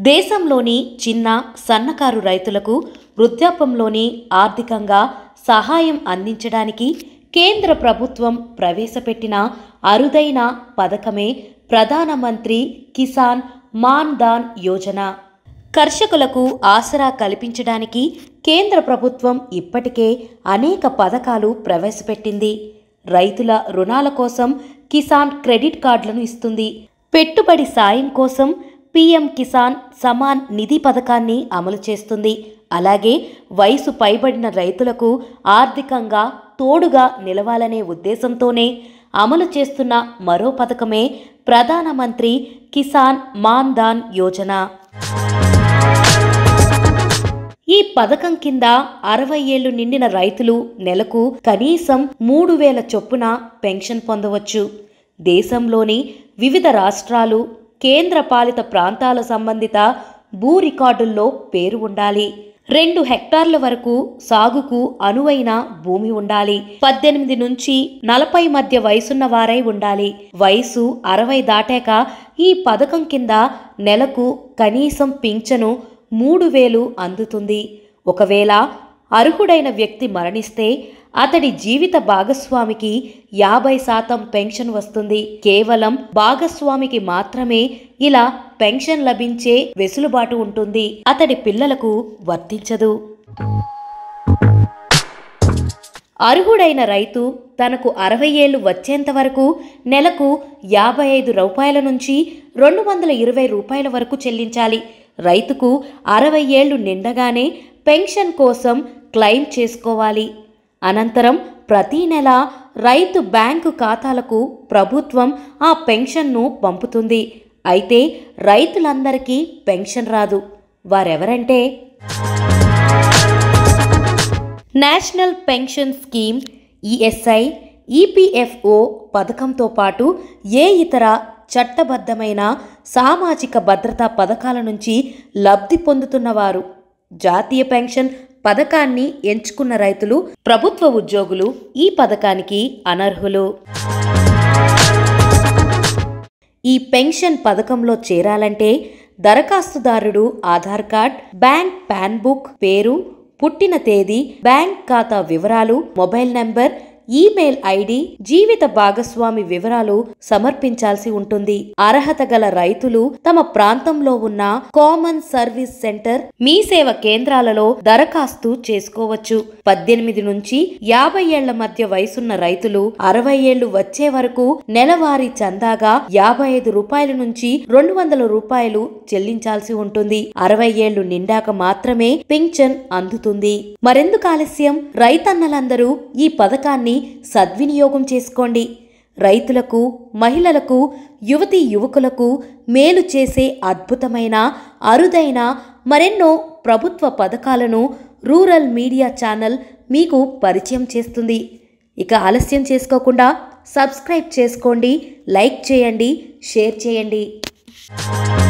దేశంలోని చిన్న సన్నకారు రైతులకు వృద్ధాప్యంలోని ఆర్థికంగా సహాయం అందించడానికి కేంద్ర ప్రభుత్వం ప్రవేశపెట్టిన అరుదైన పథకమే ప్రధానమంత్రి కిసాన్ మాన్ ధాన్ యోజన కర్షకులకు ఆసరా కల్పించడానికి కేంద్ర ప్రభుత్వం ఇప్పటికే అనేక పథకాలు ప్రవేశపెట్టింది రైతుల రుణాల కోసం కిసాన్ క్రెడిట్ కార్డులను ఇస్తుంది పెట్టుబడి సాయం కోసం పీఎం కిసాన్ సమాన్ నిధి పథకాన్ని అమలు చేస్తుంది అలాగే వయసు పైబడిన రైతులకు ఆర్థికంగా తోడుగా నిలవాలనే ఉద్దేశంతోనే అమలు చేస్తున్న మరో పథకమే ప్రధానమంత్రి కిసాన్ మాన్ ధాన్ యోజన ఈ పథకం కింద అరవై ఏళ్లు నిండిన రైతులు నెలకు కనీసం మూడు వేల చొప్పున పెన్షన్ పొందవచ్చు దేశంలోని వివిధ రాష్ట్రాలు కేంద్ర పాలిత ప్రాంతాల సంబంధిత భూ రికార్డుల్లో పేరు ఉండాలి రెండు హెక్టార్ల వరకు సాగుకు అనువైన భూమి ఉండాలి పద్దెనిమిది నుంచి నలభై మధ్య వయసున్న వారై ఉండాలి వయసు అరవై దాటాక ఈ పథకం కింద నెలకు కనీసం పింఛను మూడు వేలు అందుతుంది ఒకవేళ అర్హుడైన వ్యక్తి మరణిస్తే అతడి జీవిత భాగస్వామికి యాభై శాతం పెన్షన్ వస్తుంది కేవలం భాగస్వామికి మాత్రమే ఇలా పెన్షన్ లభించే వెసులుబాటు ఉంటుంది అతడి పిల్లలకు వర్తించదు అర్హుడైన రైతు తనకు అరవై ఏళ్లు వచ్చేంత వరకు నెలకు యాభై ఐదు రూపాయల నుంచి రెండు వందల ఇరవై రూపాయల వరకు చెల్లించాలి రైతుకు అరవై ఏళ్లు నిండగానే పెన్షన్ కోసం క్లెయిమ్ చేసుకోవాలి అనంతరం ప్రతీ నెల రైతు బ్యాంకు ఖాతాలకు ప్రభుత్వం ఆ పెన్షన్ను పంపుతుంది అయితే రైతులందరికీ పెన్షన్ రాదు వారెవరంటే national pension scheme ESI EPFO పథకంతో పాటు ఏ ఇతర చట్టబద్ధమైన సామాజిక భద్రతా పథకాల నుంచి లబ్ధి పొందుతున్నవారు జాతీయ పెన్షన్ పథకాన్ని ఎంచుకున్న రైతులు ప్రభుత్వ ఉద్యోగులు ఈ పథకానికి అనర్హులు ఈ పెన్షన్ పథకంలో చేరాలంటే దరఖాస్తుదారుడు Aadhaar card bank pass book పేరు పుట్టిన తేదీ బ్యాంక్ ఖాతా వివరాలు మొబైల్ నంబర్ ఈమెయిల్ ఐడి జీవిత భాగస్వామి వివరాలు సమర్పించాల్సి ఉంటుంది అర్హత గల రైతులు తమ ప్రాంతంలో ఉన్న కామన్ సర్వీస్ సెంటర్ మీ సేవ కేంద్రాలలో దరఖాస్తు చేసుకోవచ్చు పద్దెనిమిది నుంచి యాభై ఏళ్ల మధ్య వయసున్న రైతులు అరవై ఏళ్లు వచ్చే వరకు నెలవారీ చందాగా యాభై ఐదు రూపాయల నుంచి రెండు వందల రూపాయలు చెల్లించాల్సి ఉంటుంది అరవై ఏళ్లు నిండాక మాత్రమే పింఛన్ అందుతుంది మరెందుకు ఆలస్యం రైతన్నలందరూ ఈ పథకాన్ని సద్వినియోగం చేసుకోండి రైతులకు మహిళలకు యువతీ యువకులకు మేలు చేసే అద్భుతమైన అరుదైన మరెన్నో ప్రభుత్వ పథకాలను రూరల్ మీడియా ఛానల్ మీకు పరిచయం చేస్తుంది ఇక ఆలస్యం చేసుకోకుండా సబ్స్క్రైబ్ చేసుకోండి లైక్ చేయండి షేర్ చేయండి